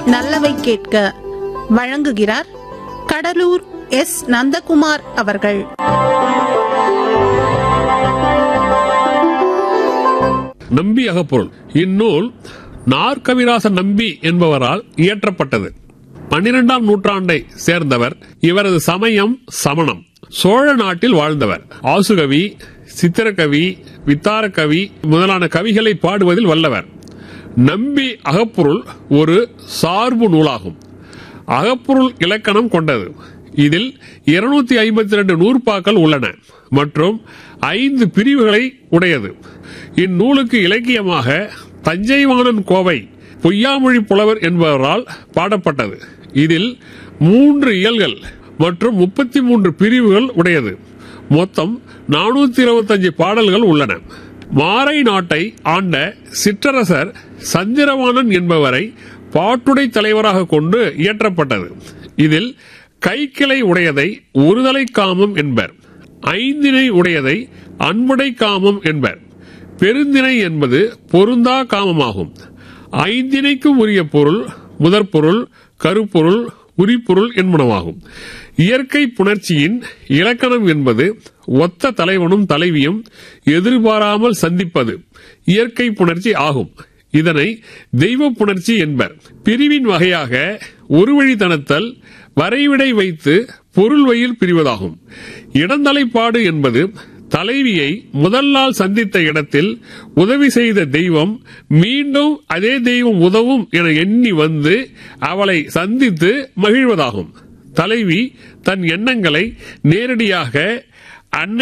நல்லவை கேட்க வழங்குகிறார் கடலூர் எஸ் நந்தகுமார் அவர்கள் நம்பி அகப்பொருள் இந்நூல் நாற்கவிராச நம்பி என்பவரால் இயற்றப்பட்டது பன்னிரெண்டாம் நூற்றாண்டை சேர்ந்தவர் இவரது சமயம் சமணம் சோழ நாட்டில் வாழ்ந்தவர் ஆசுகவி சித்திரக்கவி வித்தாரக்கவி முதலான கவிகளை பாடுவதில் வல்லவர் நம்பி அகப்பொருள் ஒரு சார்பு நூலாகும் அகப்பொருள் இலக்கணம் கொண்டது இதில் இருநூத்தி ஐம்பத்தி ரெண்டு நூற்பாக்கள் உள்ளன மற்றும் ஐந்து பிரிவுகளை உடையது இந்நூலுக்கு இலக்கியமாக தஞ்சைவாணன் கோவை பொய்யாமொழி புலவர் என்பவரால் பாடப்பட்டது இதில் மூன்று இயல்கள் மற்றும் முப்பத்தி மூன்று பிரிவுகள் உடையது மொத்தம் நானூத்தி இருபத்தஞ்சு பாடல்கள் உள்ளன மாரை நாட்டை ஆண்ட சிற்றரசர் சந்திரவாணன் என்பவரை பாட்டுடை தலைவராக கொண்டு இயற்றப்பட்டது இதில் கைக்கிளை உடையதை ஒருதலை காமம் என்பர் ஐந்தினை உடையதை அன்புடை காமம் என்பர் பெருந்திணை என்பது பொருந்தா காமமாகும் ஐந்திணைக்கும் உரிய பொருள் முதற்பொருள் கருப்பொருள் உரிப்பொருள் என்பனவாகும் இயற்கை புணர்ச்சியின் இலக்கணம் என்பது ஒத்த தலைவனும் தலைவியும் எதிர்பாராமல் சந்திப்பது இயற்கை புணர்ச்சி ஆகும் இதனை தெய்வ புணர்ச்சி என்பர் பிரிவின் வகையாக ஒரு வழித்தனத்தல் வரைவிடை வைத்து பொருள் வயில் பிரிவதாகும் இடந்தலைப்பாடு என்பது தலைவியை முதல் நாள் சந்தித்த இடத்தில் உதவி செய்த தெய்வம் மீண்டும் அதே தெய்வம் உதவும் என எண்ணி வந்து அவளை சந்தித்து மகிழ்வதாகும் தலைவி தன் எண்ணங்களை நேரடியாக அன்னை